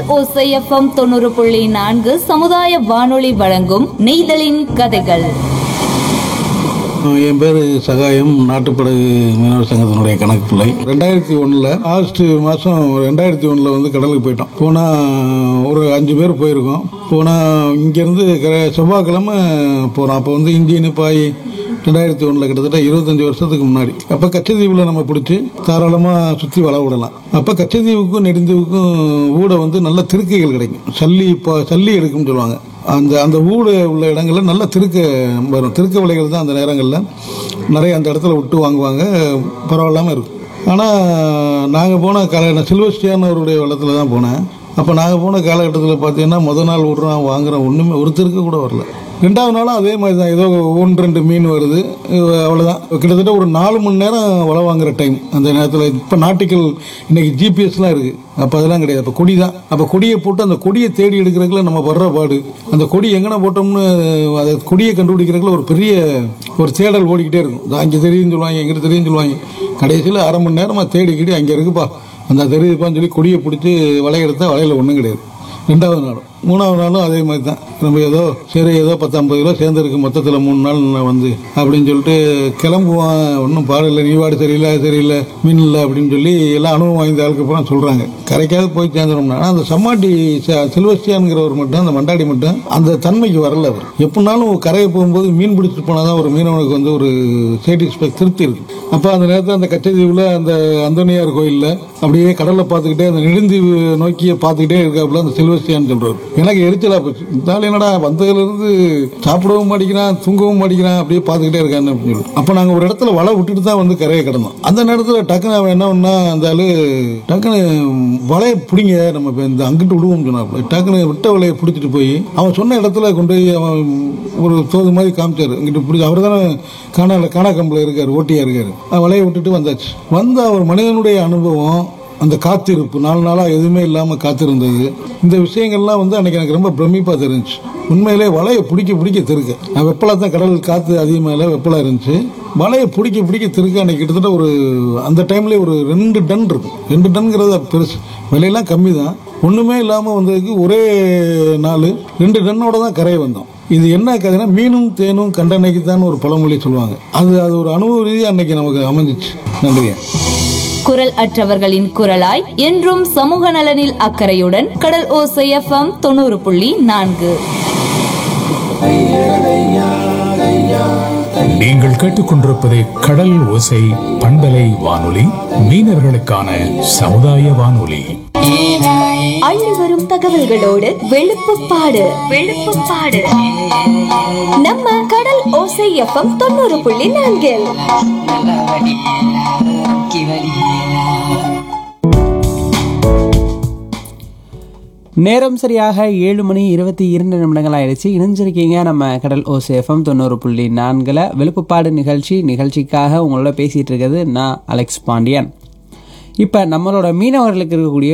ஓசை எஃப்எம் தொண்ணூறு புள்ளி நான்கு சமுதாய வானொலி வழங்கும் நெய்தலின் கதைகள் என் பேர் சகாயம் நாட்டுப்படகு மீனவர் சங்கத்தினுடைய கணக்கு பிள்ளை ரெண்டாயிரத்தி ஒன்றில் ஆகஸ்ட் மாதம் ரெண்டாயிரத்தி ஒன்றில் வந்து கடலுக்கு போயிட்டோம் போனால் ஒரு அஞ்சு பேர் போயிருக்கோம் போனால் இங்கேருந்து செவ்வாய்க்கிழமை போகிறோம் அப்போ வந்து இன்ஜினு பாய் ரெண்டாயிரத்தி ஒன்றில் கிட்டத்தட்ட இருபத்தஞ்சி வருஷத்துக்கு முன்னாடி அப்போ கச்சத்தீவில் நம்ம பிடிச்சி தாராளமாக சுற்றி வள விடலாம் அப்போ கச்சத்தீவுக்கும் நெடுந்தீவுக்கும் ஊட வந்து நல்ல திருக்கைகள் கிடைக்கும் சல்லி இப்போ சல்லி எடுக்கும்னு சொல்லுவாங்க அந்த அந்த ஊடு உள்ள இடங்கள்ல நல்ல திருக்க வரும் திருக்க விலைகள் தான் அந்த நேரங்களில் நிறைய அந்த இடத்துல விட்டு வாங்குவாங்க பரவாயில்லாமல் இருக்கும் ஆனால் நாங்கள் போன கால நான் சில்வஸ்டியானவருடைய வெள்ளத்தில் தான் போனேன் அப்போ நாங்கள் போன காலகட்டத்தில் பார்த்தீங்கன்னா முத நாள் விட்றோம் வாங்குறோம் ஒன்றுமே ஒரு திருக்க கூட வரல ரெண்டாவது நாளும் அதே மாதிரி தான் ஏதோ ஒன்று ரெண்டு மீன் வருது இது அவ்வளோதான் கிட்டத்தட்ட ஒரு நாலு மணி நேரம் வலை வாங்குற டைம் அந்த நேரத்தில் இப்போ நாட்டிக்கல் இன்னைக்கு ஜிபிஎஸ்லாம் இருக்குது அப்போ அதெல்லாம் கிடையாது அப்போ கொடி தான் அப்போ கொடியை போட்டு அந்த கொடியை தேடி எடுக்கிறதுக்குள்ள நம்ம வர்ற பாடு அந்த கொடி எங்கன போட்டோம்னு அதை கொடியை கண்டுபிடிக்கிறதுக்குள்ள ஒரு பெரிய ஒரு தேடல் ஓடிக்கிட்டே இருக்கும் இதோ அங்கே தெரியும்னு சொல்லுவாங்க எங்கிட்ட தெரியும்னு சொல்லுவாங்க கடைசியில் அரை மணி நேரமாக தேடிக்கிட்டு அங்கே இருக்குப்பா அந்த தெரியுதுப்பான்னு சொல்லி கொடியை பிடிச்சி வலையெடுத்தா வலையில் ஒன்றும் கிடையாது ரெண்டாவது நாளும் மூணாவது நாளும் அதே மாதிரி தான் நம்ம ஏதோ சரி ஏதோ பத்து ஐம்பது கிலோ சேர்ந்துருக்கு மொத்தத்தில் மூணு நாள் நான் வந்து அப்படின்னு சொல்லிட்டு கிளம்புவான் ஒன்றும் பாடல நீ வாடு சரியில்லை அது சரியில்லை மீன் இல்லை அப்படின்னு சொல்லி எல்லாம் அனுபவம் வாய்ந்த ஆளுக்கு அப்புறம் சொல்கிறாங்க கரைக்காவது போய் சேர்ந்துடணும்னா ஆனால் அந்த சம்மாட்டி ச- சில்வஸ்டியான்கிறவர் மட்டும் அந்த மண்டாடி மட்டும் அந்த தன்மைக்கு வரல அவர் எப்படினாலும் கரையை போகும்போது மீன் பிடிச்சிட்டு போனால் தான் ஒரு மீனவனுக்கு வந்து ஒரு சேட்டிஸ்ஃபேக்ட் திருப்தி இருக்கு அப்போ அந்த நேரத்தில் அந்த கச்சத்தீவில் அந்த அந்தோனியார் கோயிலில் அப்படியே கடலை பார்த்துக்கிட்டே அந்த நெடுந்தீவு நோக்கிய பார்த்துக்கிட்டே இருக்காப்புல அந்த சில்வஸ்டியான்னு சொல்றாரு எனக்கு எரிச்சலா போச்சு இந்த ஆள் என்னடா வந்ததுலேருந்து சாப்பிடவும் மாட்டேங்கிறான் தூங்கவும் மாட்டேங்கிறான் அப்படியே பார்த்துக்கிட்டே இருக்கான்னு அப்படின்னு சொல்லி அப்போ நாங்கள் ஒரு இடத்துல வலை விட்டுட்டு தான் வந்து கரையை கிடந்தோம் அந்த நேரத்தில் டக்குன்னு அவன் என்ன பண்ணா அந்த ஆளு டக்குன்னு வலையை பிடிங்க நம்ம இப்ப இந்த அங்கிட்டு விடுவோம் சொன்னாப்புல டக்குன்னு விட்ட வலையை பிடிச்சிட்டு போய் அவன் சொன்ன இடத்துல கொண்டு போய் அவன் ஒரு தோது மாதிரி காமிச்சாரு இங்கிட்டு பிடிச்சி அவர் தானே காணால காணா கம்பில் இருக்காரு ஓட்டியா இருக்காரு அவன் வலையை விட்டுட்டு வந்தாச்சு வந்த ஒரு மனிதனுடைய அனுபவம் அந்த காத்திருப்பு நாலு நாளாக எதுவுமே இல்லாமல் காத்திருந்தது இந்த விஷயங்கள்லாம் வந்து அன்னைக்கு எனக்கு ரொம்ப பிரமிப்பாக தெரிஞ்சுச்சு உண்மையிலே வலையை பிடிக்க பிடிக்க திருக்க நான் வெப்பலா தான் கடல் காற்று அதிகமாக இல்லை வெப்பலா இருந்துச்சு வலையை பிடிக்க பிடிக்க திருக்க அன்னைக்கு கிட்டத்தட்ட ஒரு அந்த டைம்லேயே ஒரு ரெண்டு டன் இருக்கும் ரெண்டு டன்ங்கிறது பெருசு விலையெல்லாம் கம்மி தான் ஒன்றுமே இல்லாமல் வந்ததுக்கு ஒரே நாள் ரெண்டு டன்னோட தான் கரையை வந்தோம் இது என்ன கதைன்னா மீனும் தேனும் கண்டனைக்கு தான் ஒரு பழமொழி சொல்லுவாங்க அது அது ஒரு அனுபவ ரீதியாக அன்னைக்கு நமக்கு அமைஞ்சிச்சு நன்றியா குரல் அற்றவர்களின் குரலாய் என்றும் சமூக நலனில் அக்கறையுடன் கடல் ஓசை எஃப்எம் தொண்ணூறு புள்ளி நான்கு நீங்கள் கேட்டுக்கொண்டிருப்பது கடல் ஓசை பண்பலை வானொலி மீனவர்களுக்கான சமுதாய வானொலி அள்ளி வரும் தகவல்களோடு வெளுப்புப்பாடு வெளுப்புப்பாடு நம்ம கடல் ஓசை எஃப்எம் தொண்ணூறு புள்ளி நான்கில் நல்லா வடி கி வடி நேரம் சரியாக ஏழு மணி இருபத்தி இரண்டு நிமிடங்கள் ஆயிடுச்சு இணைஞ்சிருக்கீங்க நம்ம கடல் ஓசேஃபம் தொண்ணூறு புள்ளி நான்கில் வெளுப்புப்பாடு நிகழ்ச்சி நிகழ்ச்சிக்காக உங்களோட பேசிகிட்டு இருக்கிறது நான் அலெக்ஸ் பாண்டியன் இப்போ நம்மளோட மீனவர்களுக்கு இருக்கக்கூடிய